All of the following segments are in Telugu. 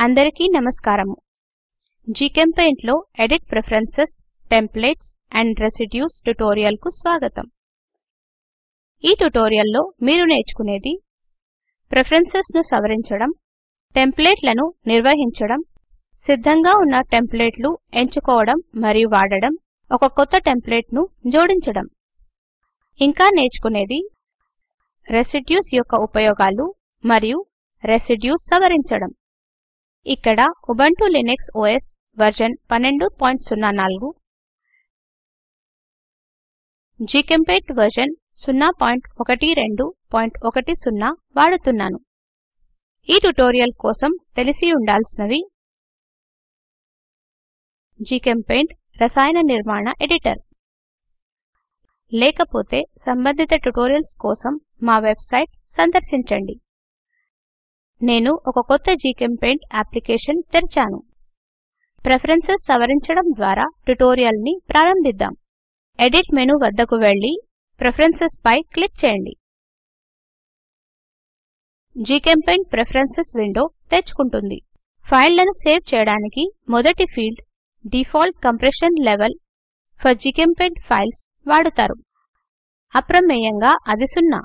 అందరికీ నమస్కారము జీచెంపెయింట్ లో edit preferences templates and residues tutorial కు స్వాగతం ఈ ట్యుటోరియల్ లో మీరు నేర్చుకునేది ప్రిఫరెన్సెస్ ను సవరించడం టెంప్లేట్లను నిర్వహించడం సిద్ధంగా ఉన్న టెంప్లేట్లు ఎంచుకోవడం మరియు వాడడం ఒక కొత్త టెంప్లేట్ ను జోడించడం ఇంకా నేర్చుకునేది రెసిడ్యూస్ యొక్క ఉపయోగాలు మరియు రెసిడ్యూస్ సవరించడం ఇక్కడ Ubuntu Linux OS version 1204 GChemPaint version 01210 వాడుతున్నాను ఈ ట్యుటోరియల్ కోసం తెలిసి ఉండాల్సినవి జీచెంపెయింట్ రసాయన నిర్మాణ ఎడిటర్ లేకపోతే సంబంధిత ట్యుటోరియల్స్ కోసం మా వెబ్సైట్ సందర్శించండి నేను ఒక కొత్త జీచెంపెయింట్ అప్లికేషన్ తెరిచాను ప్రిఫరెన్సెస్ సవరించడం ద్వారా ట్యుటోరియల్ ని ప్రారంభిద్దాం ఎడిట్ మెను వద్దకు వెళ్ళి ప్రిఫరెన్సెస్ పై క్లిక్ చేయండి జీచెంపెయింట్ ప్రిఫరెన్సెస్ విండో తెరుచుకుంటుంది ఫైళ్ళను సేవ్ చేయడానికి మొదటి field default compression level for GChemPaint files వాడుతారు అప్రమేయంగా అది సున్నా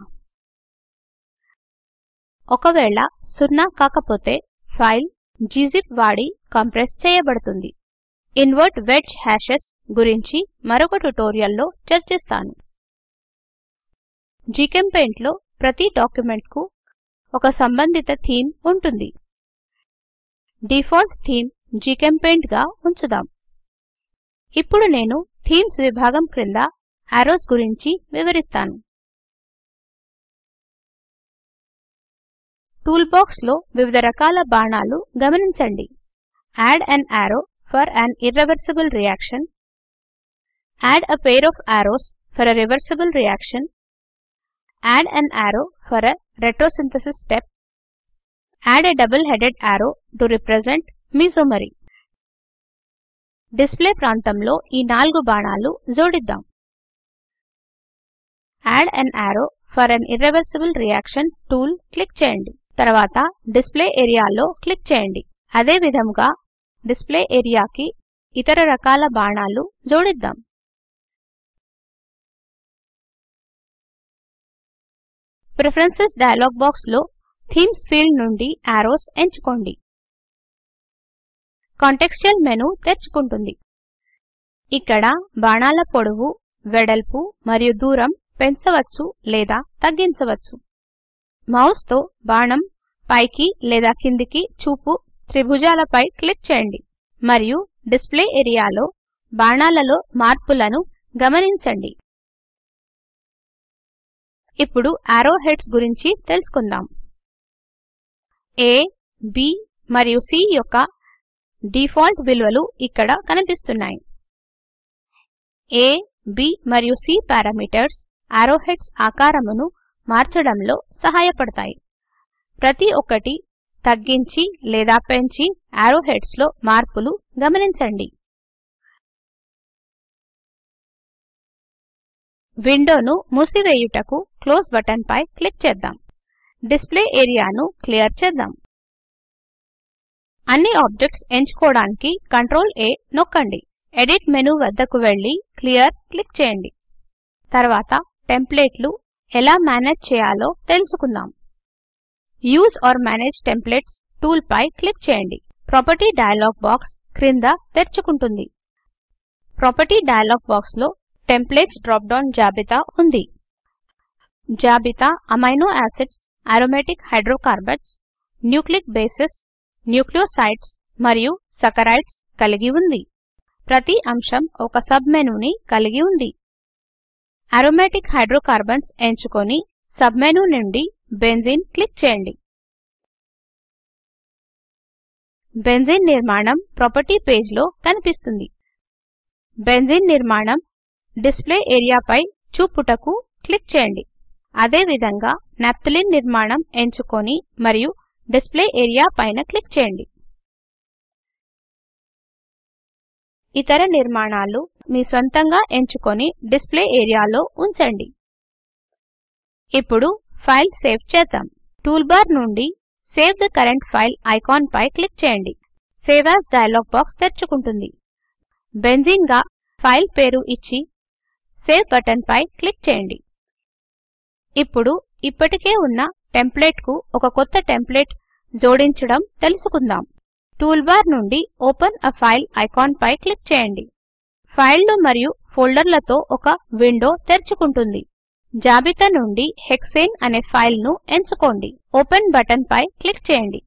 ఒకవేళ సున్నా కాకపోతే ఫైల్ గ్జిప్ వాడి కంప్రెస్ చేయబడుతుంది ఇన్వర్ట్ వెడ్జ్ హాషెస్ గురించి మరొక ట్యుటోరియల్ లో చర్చిస్తాను జీచెంపెయింట్ లో ప్రతి డాక్యుమెంట్ కు ఒక సంబంధిత థీమ్ ఉంటుంది డిఫాల్ట్ థీమ్ జీచెంపెయింట్ గా ఉంచుదాం ఇప్పుడు నేను థీమ్స్ విభాగం క్రింద అరోస్ గురించి వివరిస్తాను టూల్ బాక్స్ లో వివిధ రకాల బాణాలు గమనించండి add an arrow for an irreversible reaction add a pair of arrows for a reversible reaction add an arrow for a retrosynthesis step యాడ్ a double headed arrow to represent mesomery display ప్రాంతంలో ఈ నాలుగు బాణాలు జోడిద్దాం add an arrow for an irreversible reaction tool click చేయండి తర్వాత డిస్ప్లే ఏరియా లో క్లిక్ చేయండి అదే విధముగా డిస్ప్లే ఏరియా కి ఇతర రకాల బాణాలు జోడిద్దాం ప్రిఫరెన్సెస్ డయలాగ్ బాక్స్ లో థీమ్స్ ఫీల్డ్ నుండి అరోస్ ఎంచుకోండి కాంటెక్స్చువల్ మెను తెరుచుకుంటుంది ఇక్కడ బాణాల పొడవు వెడల్పు మరియు దూరం పెంచవచ్చు లేదా తగ్గించవచ్చు మౌస్ తో బాణం పైకి లేదా కిందికి చూపు త్రిభుజాలపై క్లిక్ చేయండి మరియు డిస్ప్లే ఏరియాలో బాణాలలో మార్పులను గమనించండి ఇప్పుడు అర్రో హెడ్స్ గురించి తెలుసుకుందాం A B మరియు C యొక్క డిఫాల్ట్ విలువలు ఇక్కడ కనిపిస్తున్నాయి A B మరియు C పారామీటర్స్ అర్రో హెడ్స్ ఆకారమును మార్చడంలో సహాయపడతాయి ప్రతి ఒక్కటి తగ్గించి లేదా పెంచి అర్రో హెడ్స్ లో మార్పులు గమనించండి విండోను మూసివేయుటకు క్లోజ్ బటన్ పై క్లిక్ చేద్దాం డిస్ప్లే ఏరియాను క్లియర్ చేద్దాం అన్ని ఆబ్జెక్ట్స్ ఎంచుకోవడానికి కంట్రోల్ A నొక్కండి ఎడిట్ మెను వద్దకు వెళ్ళి క్లియర్ క్లిక్ చేయండి తర్వాత టెంప్లేట్లు ఎలా మేనేజ్ చేయాలో తెలుసుకుందాం use or manage templates tool పై క్లిక్ చేయండి ప్రాపర్టీ డయలాగ్ బాక్స్ క్రింద తెరుచుకుంటుంది ప్రాపర్టీ డయలాగ్ బాక్స్ లో టెంప్లేట్స్ డ్రాప్ డౌన్ జాబితా ఉంది జాబితా amino acids aromatic hydrocarbons nucleic bases nucleosides మరియు సకరైడ్స్ కలిగి ఉంది ప్రతి అంశం ఒక సబ్ మెనూని కలిగి ఉంది అరోమాటిక్ హైడ్రోకార్బన్స్ ఎంచుకొని సబ్ మెను నుండి బెంజీన్ క్లిక్ చేయండి బెంజీన్ నిర్మాణం ప్రాపర్టీ పేజ్ లో కనిపిస్తుంది బెంజీన్ నిర్మాణం డిస్ప్లే ఏరియా పై చూపుటకు క్లిక్ చేయండి అదే విధంగా నాఫ్థలిన్ నిర్మాణం ఎంచుకొని మరియు డిస్ప్లే ఏరియా పైన క్లిక్ చేయండి ఇతర నిర్మాణాలు మీ స్వంతంగా ఎంచుకొని డిస్ప్లే ఏరియాలో ఉంచండి ఇప్పుడు ఫైల్ సేవ్ చేద్దాం టూల్బార్ నుండి save the current file icon పై క్లిక్ చేయండి సేవ్ యాస్ డయలాగ్ బాక్స్ తెరుచుకుంటుంది బెంజీన్ గా ఫైల్ పేరు ఇచ్చి సేవ్ బటన్ పై క్లిక్ చేయండి ఇప్పుడు ఇప్పటికే ఉన్న టెంప్లేట్ కు ఒక కొత్త టెంప్లేట్ జోడించడం తెలుసుకుందాం టూల్బార్ నుండి ఓపెన్ a ఫైల్ ఐకాన్ పై క్లిక్ చేయండి ఫైళ్లు మరియు ఫోల్డర్లతో ఒక విండో తెరుచుకుంటుంది జాబితా నుండి హెక్సేన్ అనే ఫైల్ ను ఎంచుకోండి ఓపెన్ బటన్ పై క్లిక్ చేయండి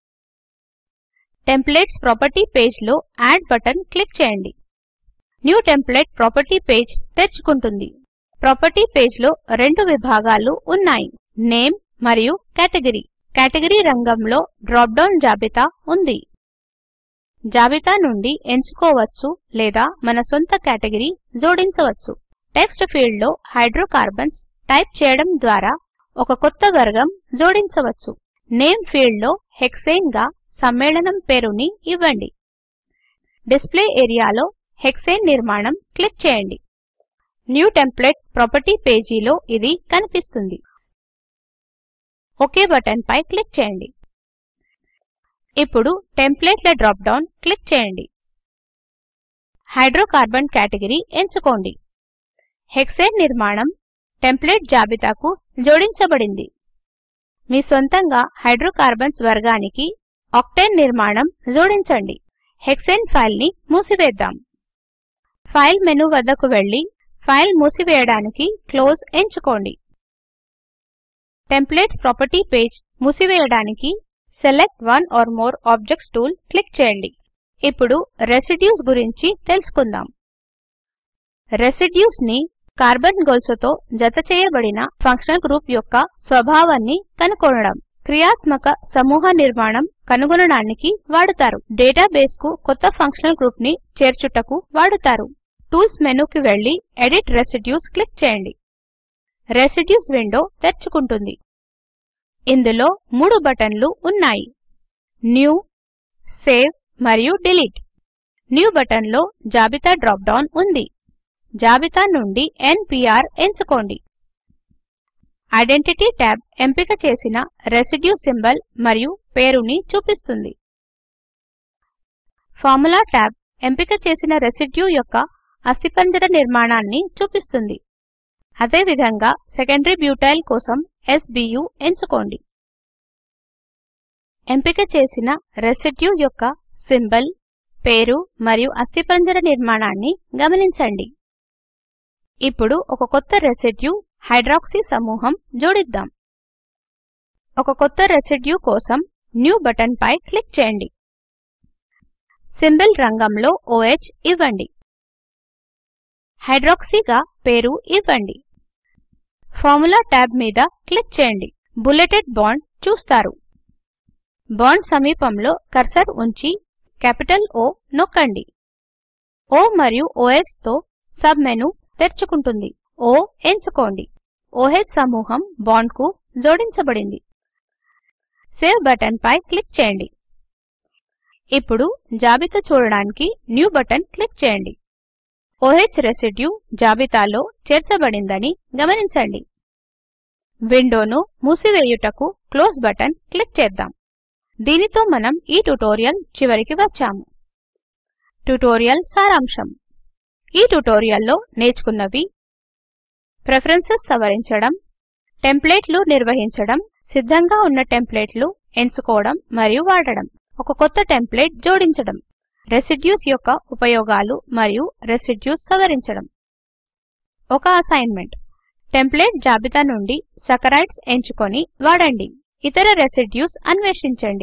టెంప్లేట్స్ ప్రాపర్టీ పేజ్ లో యాడ్ బటన్ క్లిక్ చేయండి న్యూ టెంప్లేట్ ప్రాపర్టీ పేజ్ తెరుచుకుంటుంది ప్రాపర్టీ పేజ్ లో రెండు విభాగాలు ఉన్నాయి నేమ్ మరియు కేటగిరీ కేటగిరీ రంగంలో డ్రాప్ డౌన్ జాబితా ఉంది జాబితా నుండి ఎంచుకోవచ్చు లేదా మన సొంత కేటగిరీ జోడించవచ్చు టెక్స్ట్ ఫీల్డ్ లో హైడ్రోకార్బన్స్ టైప్ చేయడం ద్వారా ఒక కొత్త వర్గం జోడించవచ్చు నేమ్ ఫీల్డ్ లో హెక్సేన్ గా సమ్మేళనం పేరుని ఇవ్వండి డిస్ప్లే ఏరియాలో హెక్సేన్ నిర్మాణం క్లిక్ చేయండి న్యూ టెంప్లేట్ ప్రాపర్టీ పేజీలో ఇది కనిపిస్తుంది ఒక్ బటన్ పై క్లిక్ చేయండి ఇప్పుడు టెంప్లేట్ల డ్రాప్ డౌన్ క్లిక్ చేయండి హైడ్రోకార్బన్ కేటగిరీ ఎంచుకోండి హెక్సేన్ నిర్మాణం టెంప్లేట్ జాబితాకు జోడించబడింది మీ సొంతంగా హైడ్రోకార్బన్స్ వర్గానికి ఆక్టేన్ నిర్మాణం జోడించండి హెక్సేన్ ఫైల్ ని మూసివేద్దాం ఫైల్ మెను వద్దకు వెళ్ళి ఫైల్ మూసివేయడానికి క్లోజ్ ఎంచుకోండి టెంప్లేట్స్ ప్రాపర్టీ పేజ్ మూసివేయడానికి select one or more objects tool click చేయండి ఇప్పుడు రెసిడ్యూస్ గురించి తెలుసుకుందాం రెసిడ్యూస్ ని కార్బన్ గొలుసుతో జతచేయబడిన ఫంక్షనల్ గ్రూప్ యొక్క స్వభావాన్ని కనుగొనడం క్రియాత్మక సమూహ నిర్మాణం కనుగొనడానికి వాడుతారు డేటాబేస్ కు కొత్త ఫంక్షనల్ గ్రూప్ ని చేర్చుటకు వాడుతారు టూల్స్ మెనూకి వెళ్ళి ఎడిట్ రెసిడ్యూస్ క్లిక్ చేయండి రెసిడ్యూస్ విండో తెరుచుకుంటుంది ఇందులో మూడు బటన్లు ఉన్నాయి న్యూ సేవ్ మరియు డిలీట్ న్యూ బటన్ లో జాబితా డ్రాప్ డౌన్ ఉంది జాబితా నుండి ఎన్పిఆర్ ఎంచుకోండి ఐడెంటిటీ టాబ్ ఎంపిక చేసిన రెసిడ్యూ సింబల్ మరియు పేరుని చూపిస్తుంది ఫార్ములా టాబ్ ఎంపిక చేసిన రెసిడ్యూ యొక్క అస్థిపంజర నిర్మాణాన్ని చూపిస్తుంది అదేవిధంగా సెకండరీ బ్యూటైల్ కోసం SBU ఎంచుకోండి ఎంపిక చేసిన రెసిడ్యూ యొక్క సింబల్ పేరు మరియు అస్థిపంజర నిర్మాణాన్ని గమనించండి ఇప్పుడు ఒక కొత్త రెసిడ్యూ హైడ్రాక్సీ సమూహం జోడిద్దాం ఒక కొత్త రెసిడ్యూ కోసం న్యూ బటన్ పై క్లిక్ చేయండి సింబల్ రంగంలో OH ఇవ్వండి హైడ్రాక్సీ గా పేరు ఇవ్వండి ఫార్ములా టాబ్ మీద క్లిక్ చేయండి బుల్లెటెడ్ బాండ్ చూస్తారు బాండ్ సమీపంలో కర్సర్ ఉంచి క్యాపిటల్ O నొక్కండి O మరియు OH తో సబ్ మెను తెరుచుకుంటుంది O ఎంచుకోండి OH సమూహం బాండ్ కు జోడించబడింది సేవ్ బటన్ పై క్లిక్ చేయండి ఇప్పుడు జాబితా చూడడానికి న్యూ బటన్ క్లిక్ చేయండి OH రెసిడ్యూ జాబితాలో చేర్చబడిందని గమనించండి విండోను మూసివేయుటకు క్లోజ్ బటన్ క్లిక్ చేద్దాం దీనితో మనం ఈ ట్యుటోరియల్ చివరికి వచ్చాము ట్యుటోరియల్ సారాంశం ఈ ట్యుటోరియల్లో నేర్చుకున్నవి ప్రిఫరెన్సెస్ సవరించడం టెంప్లేట్లు నిర్వహించడం సిద్ధంగా ఉన్న టెంప్లేట్లు ఎంచుకోవడం మరియు వాడడం ఒక కొత్త టెంప్లేట్ జోడించడం రెసిడ్యూస్ యొక్క ఉపయోగాలు మరియు రెసిడ్యూస్ సవరించడం ఒక అసైన్మెంట్ టెంప్లేట్ జాబితా నుండి సాకరైడ్స్ ఎంచుకొని వాడండి ఇతర రెసిడ్యూస్ అన్వేషించండి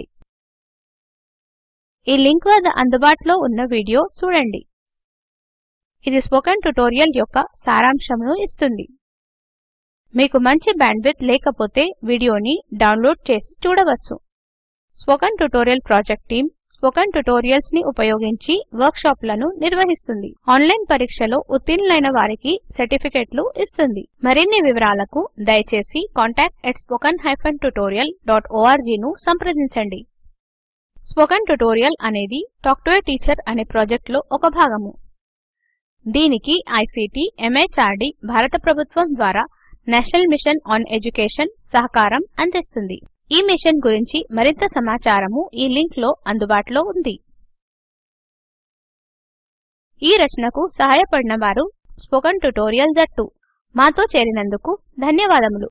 ఈ లింక్ వద్ద అందుబాటులో ఉన్న వీడియో చూడండి ఇది స్పోకెన్ ట్యుటోరియల్ యొక్క సారాంశమును ఇస్తుంది మీకు మంచి బ్యాండ్విడ్త్ లేకపోతే వీడియోని డౌన్లోడ్ చేసి చూడవచ్చు spoken tutorial project team spoken tutorials ని ఉపయోగించి వర్క్ షాపులను నిర్వహిస్తుంది ఆన్లైన్ పరీక్షలో ఉత్తీర్ణులైన వారికి సర్టిఫికెట్లు ఇస్తుంది మరిన్ని వివరాలకు దయచేసి contactspoken tutorialorg ను సంప్రదించండి స్పోకెన్ ట్యుటోరియల్ అనేది టాక్ టు ఏ టీచర్ అనే ప్రాజెక్ట్ లో ఒక భాగము దీనికి ఐసీటీ ఎంహార్డీ భారత ప్రభుత్వం ద్వారా నేషనల్ మిషన్ ఆన్ ఎడ్యుకేషన్ సహకారం అందిస్తుంది ఈ మిషన్ గురించి మరింత సమాచారము ఈ లింక్ లో అందుబాటులో ఉంది ఈ రచనకు సహాయపడిన వారు స్పోకెన్ ట్యూటోరియల్ జట్టు మాతో చేరినందుకు ధన్యవాదములు